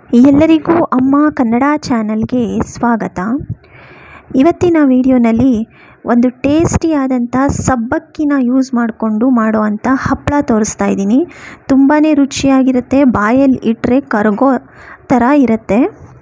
ಎಲ್ಲರಿಗೂ ಅಮ್ಮ ಕನ್ನಡ ಚಾನಲ್ಗೆ ಸ್ವಾಗತ ಇವತ್ತಿನ ವಿಡಿಯೋನಲ್ಲಿ ಒಂದು ಟೇಸ್ಟಿಯಾದಂಥ ಸಬ್ಬಕ್ಕಿನ ಯೂಸ್ ಮಾಡಿಕೊಂಡು ಮಾಡುವಂಥ ಹಪ್ಪಳ ತೋರಿಸ್ತಾ ಇದ್ದೀನಿ ತುಂಬಾ ರುಚಿಯಾಗಿರುತ್ತೆ ಬಾಯಲ್ಲಿ ಇಟ್ಟರೆ ಕರಗೋ ಥರ ಇರುತ್ತೆ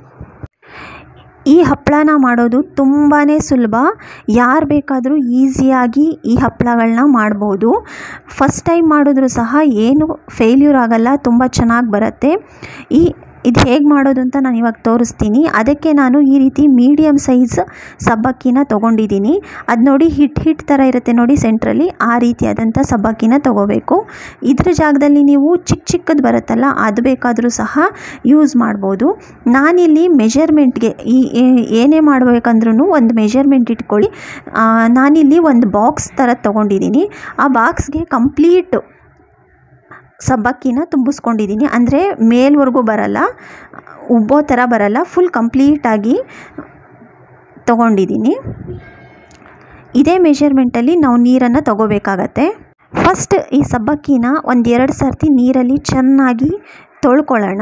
ಈ ಹಪ್ಪಳನ ಮಾಡೋದು ತುಂಬಾ ಸುಲಭ ಯಾರು ಬೇಕಾದರೂ ಈಸಿಯಾಗಿ ಈ ಹಪ್ಪಳಗಳನ್ನ ಮಾಡ್ಬೋದು ಫಸ್ಟ್ ಟೈಮ್ ಮಾಡಿದ್ರೂ ಸಹ ಏನು ಫೇಲ್ಯೂರ್ ಆಗಲ್ಲ ತುಂಬ ಚೆನ್ನಾಗಿ ಬರುತ್ತೆ ಈ ಇದು ಹೇಗೆ ಮಾಡೋದು ಅಂತ ನಾನು ಇವಾಗ ತೋರಿಸ್ತೀನಿ ಅದಕ್ಕೆ ನಾನು ಈ ರೀತಿ ಮೀಡಿಯಮ್ ಸೈಜ್ ಸಬ್ಬಕ್ಕಿನ ತೊಗೊಂಡಿದ್ದೀನಿ ಅದು ನೋಡಿ ಹಿಟ್ ಹಿಟ್ ಥರ ಇರುತ್ತೆ ನೋಡಿ ಸೆಂಟ್ರಲ್ಲಿ ಆ ರೀತಿಯಾದಂಥ ಸಬ್ಬಕ್ಕಿನ ತೊಗೋಬೇಕು ಇದ್ರ ಜಾಗದಲ್ಲಿ ನೀವು ಚಿಕ್ಕ ಚಿಕ್ಕದು ಬರುತ್ತಲ್ಲ ಅದು ಬೇಕಾದರೂ ಸಹ ಯೂಸ್ ಮಾಡ್ಬೋದು ನಾನಿಲ್ಲಿ ಮೆಜರ್ಮೆಂಟ್ಗೆ ಈ ಏನೇ ಮಾಡಬೇಕಂದ್ರೂ ಒಂದು ಮೆಜರ್ಮೆಂಟ್ ಇಟ್ಕೊಳ್ಳಿ ನಾನಿಲ್ಲಿ ಒಂದು ಬಾಕ್ಸ್ ಥರ ತೊಗೊಂಡಿದ್ದೀನಿ ಆ ಬಾಕ್ಸ್ಗೆ ಕಂಪ್ಲೀಟ್ ಸಬ್ಬಕ್ಕಿನ ತುಂಬಿಸ್ಕೊಂಡಿದ್ದೀನಿ ಅಂದರೆ ಮೇಲ್ವರೆಗೂ ಬರಲ್ಲ ಉಬ್ಬೋ ಥರ ಬರಲ್ಲ ಫುಲ್ ಕಂಪ್ಲೀಟಾಗಿ ತೊಗೊಂಡಿದ್ದೀನಿ ಇದೇ ಮೆಷರ್ಮೆಂಟಲ್ಲಿ ನಾವು ನೀರನ್ನು ತಗೋಬೇಕಾಗತ್ತೆ ಫಸ್ಟ್ ಈ ಸಬ್ಬಕ್ಕಿನ ಒಂದು ಎರಡು ಸರ್ತಿ ನೀರಲ್ಲಿ ಚೆನ್ನಾಗಿ ತೊಳ್ಕೊಳ್ಳೋಣ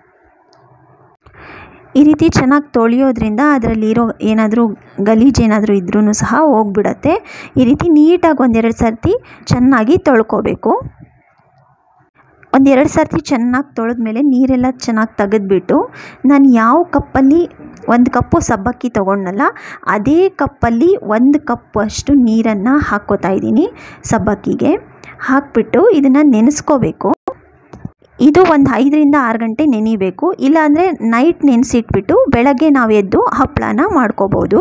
ಈ ರೀತಿ ಚೆನ್ನಾಗಿ ತೊಳೆಯೋದ್ರಿಂದ ಅದರಲ್ಲಿರೋ ಏನಾದರೂ ಗಲೀಜು ಏನಾದರೂ ಇದ್ರೂ ಸಹ ಹೋಗ್ಬಿಡತ್ತೆ ಈ ರೀತಿ ನೀಟಾಗಿ ಒಂದೆರಡು ಸರ್ತಿ ಚೆನ್ನಾಗಿ ತೊಳ್ಕೊಬೇಕು ಒಂದೆರಡು ಸರ್ತಿ ಚೆನ್ನಾಗಿ ತೊಳೆದ್ಮೇಲೆ ನೀರೆಲ್ಲ ಚೆನ್ನಾಗಿ ತೆಗೆದ್ಬಿಟ್ಟು ನಾನು ಯಾವ ಕಪ್ಪಲ್ಲಿ ಒಂದು ಕಪ್ಪು ಸಬ್ಬಕ್ಕಿ ತೊಗೊಂಡಲ್ಲ ಅದೇ ಕಪ್ಪಲ್ಲಿ ಒಂದು ಕಪ್ಪು ಅಷ್ಟು ನೀರನ್ನು ಹಾಕ್ಕೋತಾ ಇದ್ದೀನಿ ಸಬ್ಬಕ್ಕಿಗೆ ಹಾಕ್ಬಿಟ್ಟು ಇದನ್ನು ನೆನೆಸ್ಕೋಬೇಕು ಇದು ಒಂದು ಐದರಿಂದ ಆರು ಗಂಟೆ ನೆನಿಬೇಕು ಇಲ್ಲಾಂದರೆ ನೈಟ್ ನೆನೆಸಿಟ್ಬಿಟ್ಟು ಬೆಳಗ್ಗೆ ನಾವು ಎದ್ದು ಹಪ್ಪಳನ ಮಾಡ್ಕೋಬೋದು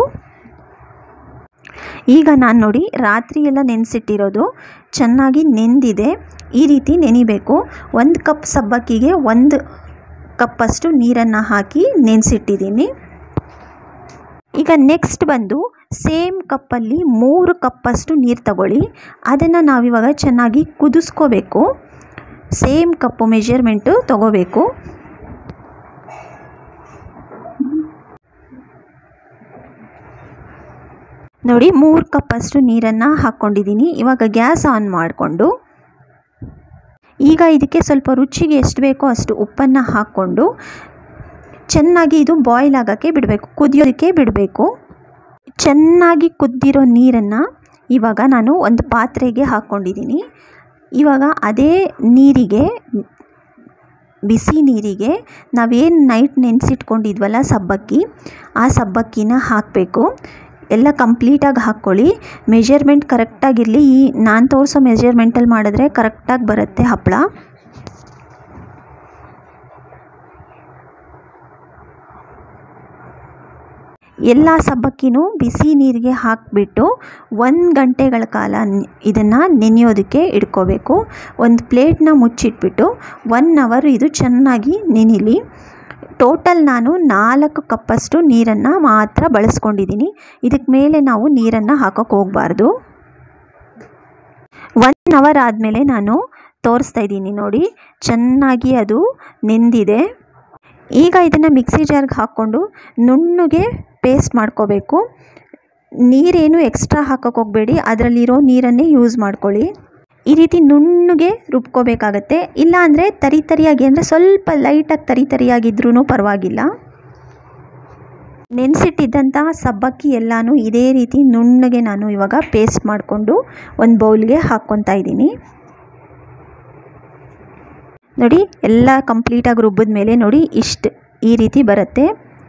ಈಗ ನಾನು ನೋಡಿ ರಾತ್ರಿ ಎಲ್ಲ ನೆನೆಸಿಟ್ಟಿರೋದು ಚೆನ್ನಾಗಿ ನೆಂದಿದೆ ಈ ರೀತಿ ನೆನಿಬೇಕು ಒಂದು ಕಪ್ ಸಬ್ಬಕ್ಕಿಗೆ ಒಂದು ಕಪ್ಪಷ್ಟು ನೀರನ್ನು ಹಾಕಿ ನೆನೆಸಿಟ್ಟಿದ್ದೀನಿ ಈಗ ನೆಕ್ಸ್ಟ್ ಬಂದು ಸೇಮ್ ಕಪ್ಪಲ್ಲಿ ಮೂರು ಕಪ್ಪಷ್ಟು ನೀರು ತಗೊಳ್ಳಿ ಅದನ್ನು ನಾವಿವಾಗ ಚೆನ್ನಾಗಿ ಕುದಿಸ್ಕೋಬೇಕು ಸೇಮ್ ಕಪ್ಪು ಮೆಜರ್ಮೆಂಟು ತಗೋಬೇಕು ನೋಡಿ ಮೂರು ಕಪ್ಪಷ್ಟು ನೀರನ್ನು ಹಾಕ್ಕೊಂಡಿದ್ದೀನಿ ಇವಾಗ ಗ್ಯಾಸ್ ಆನ್ ಮಾಡಿಕೊಂಡು ಈಗ ಇದಕ್ಕೆ ಸ್ವಲ್ಪ ರುಚಿಗೆ ಎಷ್ಟು ಬೇಕೋ ಅಷ್ಟು ಉಪ್ಪನ್ನು ಹಾಕ್ಕೊಂಡು ಚೆನ್ನಾಗಿ ಇದು ಬಾಯ್ಲ್ ಆಗೋಕ್ಕೆ ಬಿಡಬೇಕು ಕುದಿಯೋದಕ್ಕೆ ಬಿಡಬೇಕು ಚೆನ್ನಾಗಿ ಕುದ್ದಿರೋ ನೀರನ್ನು ಇವಾಗ ನಾನು ಒಂದು ಪಾತ್ರೆಗೆ ಹಾಕ್ಕೊಂಡಿದ್ದೀನಿ ಇವಾಗ ಅದೇ ನೀರಿಗೆ ಬಿಸಿ ನೀರಿಗೆ ನಾವೇನು ನೈಟ್ ನೆನೆಸಿಟ್ಕೊಂಡಿದ್ವಲ್ಲ ಸಬ್ಬಕ್ಕಿ ಆ ಸಬ್ಬಕ್ಕಿನ ಹಾಕಬೇಕು ಎಲ್ಲ ಕಂಪ್ಲೀಟಾಗಿ ಹಾಕ್ಕೊಳ್ಳಿ ಮೆಜರ್ಮೆಂಟ್ ಕರೆಕ್ಟಾಗಿರಲಿ ಈ ನಾನು ತೋರಿಸೋ ಮೆಜರ್ಮೆಂಟಲ್ಲಿ ಮಾಡಿದ್ರೆ ಕರೆಕ್ಟಾಗಿ ಬರುತ್ತೆ ಹಪ್ಪಳ ಎಲ್ಲ ಸಬ್ಬಕ್ಕಿನೂ ಬಿಸಿ ನೀರಿಗೆ ಹಾಕಿಬಿಟ್ಟು ಒಂದು ಗಂಟೆಗಳ ಕಾಲ ಇದನ್ನು ನೆನೆಯೋದಕ್ಕೆ ಇಡ್ಕೋಬೇಕು ಒಂದು ಪ್ಲೇಟ್ನ ಮುಚ್ಚಿಟ್ಬಿಟ್ಟು ಒನ್ ಅವರ್ ಇದು ಚೆನ್ನಾಗಿ ನೆನಿಲಿ ಟೋಟಲ್ ನಾನು ನಾಲ್ಕು ಕಪ್ಪಷ್ಟು ನೀರನ್ನು ಮಾತ್ರ ಬಳಸ್ಕೊಂಡಿದ್ದೀನಿ ಇದಕ್ಕೆ ಮೇಲೆ ನಾವು ನೀರನ್ನು ಹಾಕೋಕ್ಕೆ ಹೋಗಬಾರ್ದು ಒನ್ ಅವರ್ ಆದಮೇಲೆ ನಾನು ತೋರಿಸ್ತಾ ಇದ್ದೀನಿ ನೋಡಿ ಚೆನ್ನಾಗಿ ಅದು ನೆಂದಿದೆ ಈಗ ಇದನ್ನು ಮಿಕ್ಸಿ ಜಾರ್ಗೆ ಹಾಕ್ಕೊಂಡು ನುಣ್ಣಗೆ ಪೇಸ್ಟ್ ಮಾಡ್ಕೋಬೇಕು ನೀರೇನು ಎಕ್ಸ್ಟ್ರಾ ಹಾಕೋಕ್ಕೆ ಹೋಗಬೇಡಿ ಅದರಲ್ಲಿರೋ ನೀರನ್ನೇ ಯೂಸ್ ಮಾಡ್ಕೊಳ್ಳಿ ಈ ರೀತಿ ನುಣ್ಣಗೆ ರುಬ್ಕೋಬೇಕಾಗತ್ತೆ ಇಲ್ಲ ಅಂದರೆ ತರಿ ತರಿಯಾಗಿ ಅಂದರೆ ಸ್ವಲ್ಪ ಲೈಟಾಗಿ ತರಿ ತರಿಯಾಗಿದ್ರೂ ಪರವಾಗಿಲ್ಲ ನೆನೆಸಿಟ್ಟಿದ್ದಂಥ ಸಬ್ಬಕ್ಕಿ ಎಲ್ಲನೂ ಇದೇ ರೀತಿ ನುಣ್ಣಗೆ ನಾನು ಇವಾಗ ಪೇಸ್ಟ್ ಮಾಡಿಕೊಂಡು ಒಂದು ಬೌಲ್ಗೆ ಹಾಕ್ಕೊತಾ ಇದ್ದೀನಿ ನೋಡಿ ಎಲ್ಲ ಕಂಪ್ಲೀಟಾಗಿ ರುಬ್ಬಿದ ಮೇಲೆ ನೋಡಿ ಇಷ್ಟು ಈ ರೀತಿ ಬರುತ್ತೆ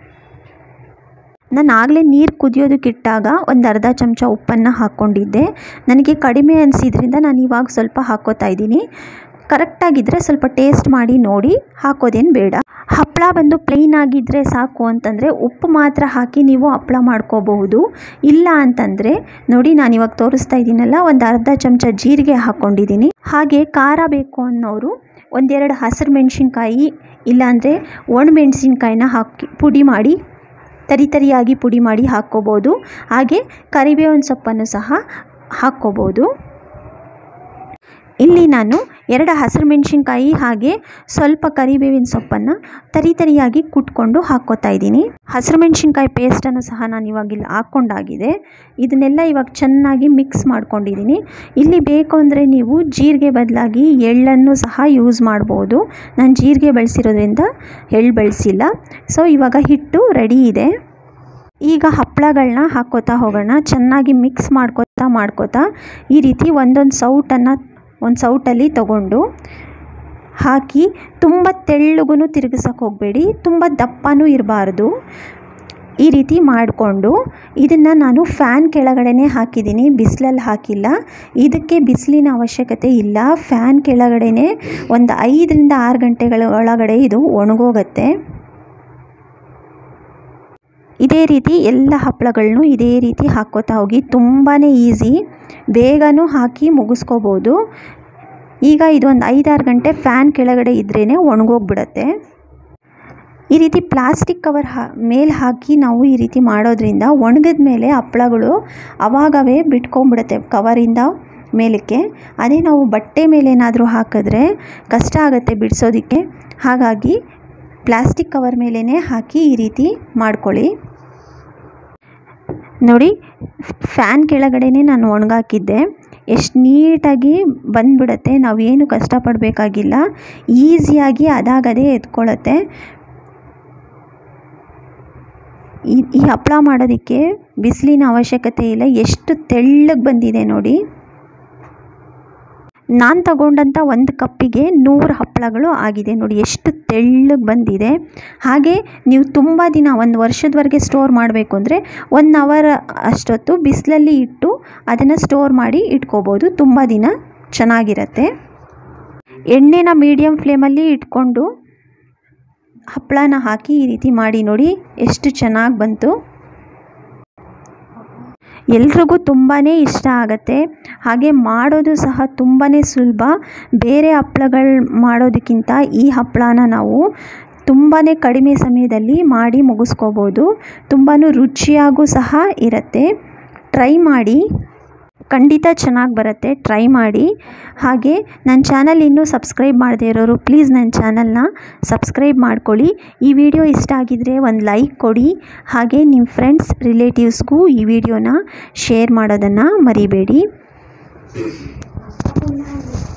ನಾನು ಆಗಲೇ ನೀರು ಕುದಿಯೋದಕ್ಕಿಟ್ಟಾಗ ಒಂದು ಅರ್ಧ ಚಮಚ ಉಪ್ಪನ್ನು ಹಾಕ್ಕೊಂಡಿದ್ದೆ ನನಗೆ ಕಡಿಮೆ ಅನಿಸಿದ್ರಿಂದ ನಾನು ಇವಾಗ ಸ್ವಲ್ಪ ಹಾಕ್ಕೋತಾ ಇದ್ದೀನಿ ಕರೆಕ್ಟಾಗಿದ್ದರೆ ಸ್ವಲ್ಪ ಟೇಸ್ಟ್ ಮಾಡಿ ನೋಡಿ ಹಾಕೋದೇನು ಬೇಡ ಹಪ್ಪಳ ಬಂದು ಪ್ಲೈನ್ ಆಗಿದ್ದರೆ ಸಾಕು ಅಂತಂದರೆ ಉಪ್ಪು ಮಾತ್ರ ಹಾಕಿ ನೀವು ಹಪ್ಪಳ ಮಾಡ್ಕೋಬಹುದು ಇಲ್ಲ ಅಂತಂದರೆ ನೋಡಿ ನಾನು ಇವಾಗ ತೋರಿಸ್ತಾ ಇದ್ದೀನಲ್ಲ ಒಂದು ಅರ್ಧ ಚಮಚ ಜೀರಿಗೆ ಹಾಕ್ಕೊಂಡಿದ್ದೀನಿ ಹಾಗೆ ಖಾರ ಬೇಕು ಅನ್ನೋರು ಒಂದೆರಡು ಹಸಿರು ಮೆಣಸಿನ್ಕಾಯಿ ಇಲ್ಲಾಂದರೆ ಒಣ ಮೆಣಸಿನ್ಕಾಯಿನ ಹಾಕಿ ಪುಡಿ ಮಾಡಿ ತರಿ ತರಿಯಾಗಿ ಪುಡಿ ಮಾಡಿ ಹಾಕ್ಕೋಬೋದು ಹಾಗೆ ಕರಿಬೇವಿನ ಸೊಪ್ಪನ್ನು ಸಹ ಹಾಕ್ಕೋಬೋದು ಇಲ್ಲಿ ನಾನು ಎರಡು ಹಸಿರು ಮೆಣಸಿನ್ಕಾಯಿ ಹಾಗೆ ಸ್ವಲ್ಪ ಕರಿಬೇವಿನ ಸೊಪ್ಪನ್ನು ತರಿ ತರಿಯಾಗಿ ಕುಟ್ಕೊಂಡು ಹಾಕ್ಕೋತಾ ಇದ್ದೀನಿ ಹಸಿರು ಮೆಣಸಿನ್ಕಾಯಿ ಪೇಸ್ಟನ್ನು ಸಹ ನಾನು ಇವಾಗ ಇಲ್ಲಿ ಹಾಕ್ಕೊಂಡಾಗಿದೆ ಇದನ್ನೆಲ್ಲ ಇವಾಗ ಚೆನ್ನಾಗಿ ಮಿಕ್ಸ್ ಮಾಡ್ಕೊಂಡಿದ್ದೀನಿ ಇಲ್ಲಿ ಬೇಕು ಅಂದರೆ ನೀವು ಜೀರಿಗೆ ಬದಲಾಗಿ ಎಳ್ಳನ್ನು ಸಹ ಯೂಸ್ ಮಾಡ್ಬೋದು ನಾನು ಜೀರಿಗೆ ಬಳಸಿರೋದ್ರಿಂದ ಎಳ್ಳು ಬಳಸಿಲ್ಲ ಸೊ ಇವಾಗ ಹಿಟ್ಟು ರೆಡಿ ಇದೆ ಈಗ ಹಪ್ಪಳಗಳನ್ನ ಹಾಕ್ಕೋತಾ ಹೋಗೋಣ ಚೆನ್ನಾಗಿ ಮಿಕ್ಸ್ ಮಾಡ್ಕೋತಾ ಮಾಡ್ಕೋತಾ ಈ ರೀತಿ ಒಂದೊಂದು ಸೌಟನ್ನು ಒಂದು ಸೌಟಲ್ಲಿ ತಗೊಂಡು ಹಾಕಿ ತುಂಬ ತೆಳ್ಳಗೂ ತಿರುಗಿಸೋಕೆ ಹೋಗಬೇಡಿ ತುಂಬ ದಪ್ಪನೂ ಇರಬಾರ್ದು ಈ ರೀತಿ ಮಾಡಿಕೊಂಡು ಇದನ್ನು ನಾನು ಫ್ಯಾನ್ ಕೆಳಗಡೆನೇ ಹಾಕಿದ್ದೀನಿ ಬಿಸಿಲಲ್ಲಿ ಹಾಕಿಲ್ಲ ಇದಕ್ಕೆ ಬಿಸಿಲಿನ ಅವಶ್ಯಕತೆ ಇಲ್ಲ ಫ್ಯಾನ್ ಕೆಳಗಡೆನೇ ಒಂದು ಐದರಿಂದ ಆರು ಗಂಟೆಗಳ ಒಳಗಡೆ ಇದು ಒಣಗೋಗುತ್ತೆ ಇದೇ ರೀತಿ ಎಲ್ಲ ಹಪ್ಪಳಗಳನ್ನು ಇದೇ ರೀತಿ ಹಾಕ್ಕೋತಾ ಹೋಗಿ ತುಂಬಾ ಈಸಿ ಬೇಗನೂ ಹಾಕಿ ಮುಗಿಸ್ಕೋಬೋದು ಈಗ ಇದೊಂದು ಐದಾರು ಗಂಟೆ ಫ್ಯಾನ್ ಕೆಳಗಡೆ ಇದ್ರೇ ಒಣಗೋಗ್ಬಿಡತ್ತೆ ಈ ರೀತಿ ಪ್ಲಾಸ್ಟಿಕ್ ಕವರ್ ಹಾ ಮೇಲೆ ಹಾಕಿ ನಾವು ಈ ರೀತಿ ಮಾಡೋದ್ರಿಂದ ಒಣಗಿದ ಮೇಲೆ ಹಪ್ಪಳಗಳು ಅವಾಗವೇ ಬಿಟ್ಕೊಂಡ್ಬಿಡುತ್ತೆ ಕವರಿಂದ ಮೇಲಕ್ಕೆ ಅದೇ ನಾವು ಬಟ್ಟೆ ಮೇಲೆ ಏನಾದರೂ ಹಾಕಿದ್ರೆ ಕಷ್ಟ ಆಗುತ್ತೆ ಬಿಡಿಸೋದಕ್ಕೆ ಹಾಗಾಗಿ ಪ್ಲಾಸ್ಟಿಕ್ ಕವರ್ ಮೇಲೇ ಹಾಕಿ ಈ ರೀತಿ ಮಾಡ್ಕೊಳ್ಳಿ ನೋಡಿ ಫ್ಯಾನ್ ಕೆಳಗಡೆನೇ ನಾನು ಒಣಗಾಕಿದ್ದೆ ಎಷ್ಟು ನೀಟಾಗಿ ಬಂದ್ಬಿಡುತ್ತೆ ನಾವೇನು ಕಷ್ಟಪಡಬೇಕಾಗಿಲ್ಲ ಈಸಿಯಾಗಿ ಅದಾಗದೇ ಎತ್ಕೊಳ್ಳುತ್ತೆ ಈ ಈ ಹಪ್ಪಳ ಮಾಡೋದಕ್ಕೆ ಬಿಸಿಲಿನ ಅವಶ್ಯಕತೆ ಇಲ್ಲ ಎಷ್ಟು ತೆಳ್ಳಗೆ ಬಂದಿದೆ ನೋಡಿ ನಾನು ತಗೊಂಡಂಥ ಒಂದು ಕಪ್ಪಿಗೆ ನೂರು ಹಪ್ಪಳಗಳು ಆಗಿದೆ ನೋಡಿ ಎಷ್ಟು ತೆಳ್ಳಗೆ ಬಂದಿದೆ ಹಾಗೆ ನೀವು ತುಂಬ ದಿನ ಒಂದು ವರ್ಷದವರೆಗೆ ಸ್ಟೋರ್ ಮಾಡಬೇಕು ಅಂದರೆ ಒನ್ ಅವರ್ ಅಷ್ಟೊತ್ತು ಬಿಸಿಲಲ್ಲಿ ಇಟ್ಟು ಅದನ್ನು ಸ್ಟೋರ್ ಮಾಡಿ ಇಟ್ಕೋಬೋದು ತುಂಬ ದಿನ ಚೆನ್ನಾಗಿರುತ್ತೆ ಎಣ್ಣೆನ ಮೀಡಿಯಮ್ ಫ್ಲೇಮಲ್ಲಿ ಇಟ್ಕೊಂಡು ಹಪ್ಪಳನ ಹಾಕಿ ಈ ರೀತಿ ಮಾಡಿ ನೋಡಿ ಎಷ್ಟು ಚೆನ್ನಾಗಿ ಬಂತು ಎಲ್ರಿಗೂ ತುಂಬಾ ಇಷ್ಟ ಆಗುತ್ತೆ ಹಾಗೆ ಮಾಡೋದು ಸಹ ತುಂಬಾ ಸುಲಭ ಬೇರೆ ಹಪ್ಳಗಳು ಮಾಡೋದಕ್ಕಿಂತ ಈ ಹಪ್ಪಳನ ನಾವು ತುಂಬಾ ಕಡಿಮೆ ಸಮಯದಲ್ಲಿ ಮಾಡಿ ಮುಗಿಸ್ಕೋಬೋದು ತುಂಬಾ ರುಚಿಯಾಗೂ ಸಹ ಇರುತ್ತೆ ಟ್ರೈ ಮಾಡಿ ಖಂಡಿತ ಚೆನ್ನಾಗಿ ಬರುತ್ತೆ ಟ್ರೈ ಮಾಡಿ ಹಾಗೆ ನನ್ನ ಚಾನಲ್ ಇನ್ನೂ ಸಬ್ಸ್ಕ್ರೈಬ್ ಮಾಡದೇ ಇರೋರು ಪ್ಲೀಸ್ ನನ್ನ ಚಾನಲ್ನ ಸಬ್ಸ್ಕ್ರೈಬ್ ಮಾಡ್ಕೊಳ್ಳಿ ಈ ವಿಡಿಯೋ ಇಷ್ಟ ಆಗಿದರೆ ಒಂದು ಲೈಕ್ ಕೊಡಿ ಹಾಗೆ ನಿಮ್ಮ ಫ್ರೆಂಡ್ಸ್ ರಿಲೇಟಿವ್ಸ್ಗೂ ಈ ವಿಡಿಯೋನ ಶೇರ್ ಮಾಡೋದನ್ನು ಮರಿಬೇಡಿ